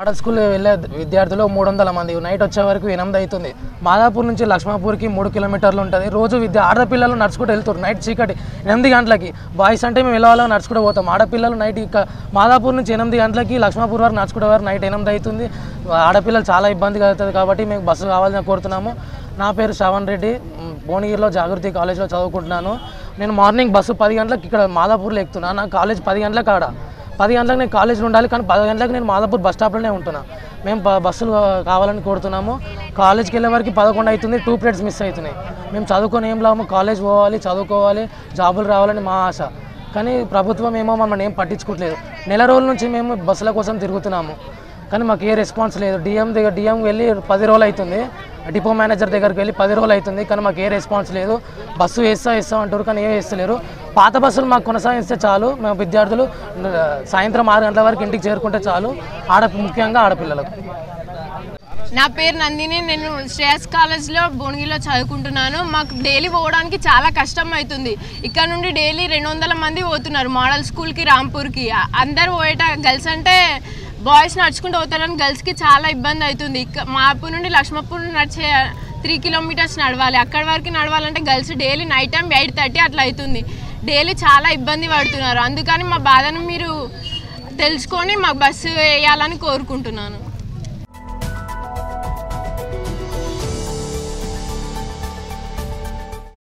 model school వెళ్ళే విద్యార్థులు మూడు వందల మంది నైట్ వచ్చే వరకు ఎనిమిది అవుతుంది మాదాపూర్ నుంచి లక్ష్మాపూర్కి మూడు కిలోమీటర్లు ఉంటుంది రోజు విద్య ఆడపిల్లలు నడుచుకుంటూ వెళ్తారు నైట్ చీకటి ఎనిమిది గంటలకి బాయ్స్ అంటే మేము వెళ్ళాలో నడుచుకుంటూ పోతాం ఆడపిల్లలు నైట్ ఇక మాదాపూర్ నుంచి ఎనిమిది గంటలకి లక్ష్మాపూర్ వరకు నడుచుకుంటే వరకు నైట్ ఎనిమిది అవుతుంది ఆడపిల్లలు చాలా ఇబ్బందిగా అవుతుంది కాబట్టి మేము బస్సు కావాలని కోరుతున్నాము నా పేరు శ్రవణ్ రెడ్డి మ్, భువనగిరిలో జాగృతి కాలేజ్లో చదువుకుంటున్నాను నేను మార్నింగ్ బస్సు పది గంటలకు ఇక్కడ మాదాపూర్లో ఎక్కుతున్నాను నా కాలేజ్ పది గంటలకు ఆడ పది గంటలకు నేను కాలేజ్లో ఉండాలి కానీ పది గంటలకు నేను మాదాపూర్ బస్ స్టాప్లోనే ఉంటున్నా మేము బ- బస్సులు కావాలని కోరుతున్నాము కాలేజ్కి వెళ్ళే వరకు పదకొండు అవుతుంది టూ పీరియడ్స్ మిస్ అవుతున్నాయి మేము చదువుకొని ఏం లాభం కాలేజ్ పోవాలి చదువుకోవాలి జాబులు రావాలని మా ఆశ కానీ ప్రభుత్వం ఏమో మమ్మల్ని ఏం పట్టించుకోవట్లేదు నెల రోజుల నుంచి మేము బస్సుల కోసం తిరుగుతున్నాము కానీ మాకు ఏ రెస్పాన్స్ లేదు డిఎం దగ్గర డిఎం వెళ్ళి పది రోజులు అవుతుంది డిపో మేనేజర్ దగ్గరికి వెళ్ళి పది రోజులు అవుతుంది కానీ మాకు ఏ రెస్పాన్స్ లేదు బస్సు వేస్తా వేస్తా అంటారు కానీ ఏ వేస్తలేరు పాత బస్సులు మాకు కొనసాగిస్తే చాలు మా విద్యార్థులు ఆ, సాయంత్రం ఆరు గంటల వరకు ఇంటికి చేరుకుంటే చాలు ఆడ ముఖ్యంగా ఆడపిల్లలకు నా పేరు నందిని నేను శ్రేయస్ కాలేజ్లో భువనగిరిలో చదువుకుంటున్నాను మాకు డైలీ పోవడానికి చాలా కష్టం అవుతుంది ఇక్కడ నుండి డైలీ రెండు వందల మంది పోతున్నారు మోడల్ స్కూల్కి రాంపూర్కి అ- అందరు పోయేట గర్ల్స్ అంటే బాయ్స్ నడుచుకుంటూ పోతారని గర్ల్స్కి చాలా ఇబ్బంది అవుతుంది ఇక్క మాపూర్ నుండి లక్ష్మపూర్ నడిచే త్రీ కిలోమీటర్స్ నడవాలి అక్కడి వరకు నడవాలంటే girls daily night time eight thirty అట్లా అవుతుంది డైలీ చాలా ఇబ్బంది పడుతున్నారు అందుకని మా బాధను మీరు తెలుసుకొని మాకు బస్సు వేయాలని కోరుకుంటున్నాను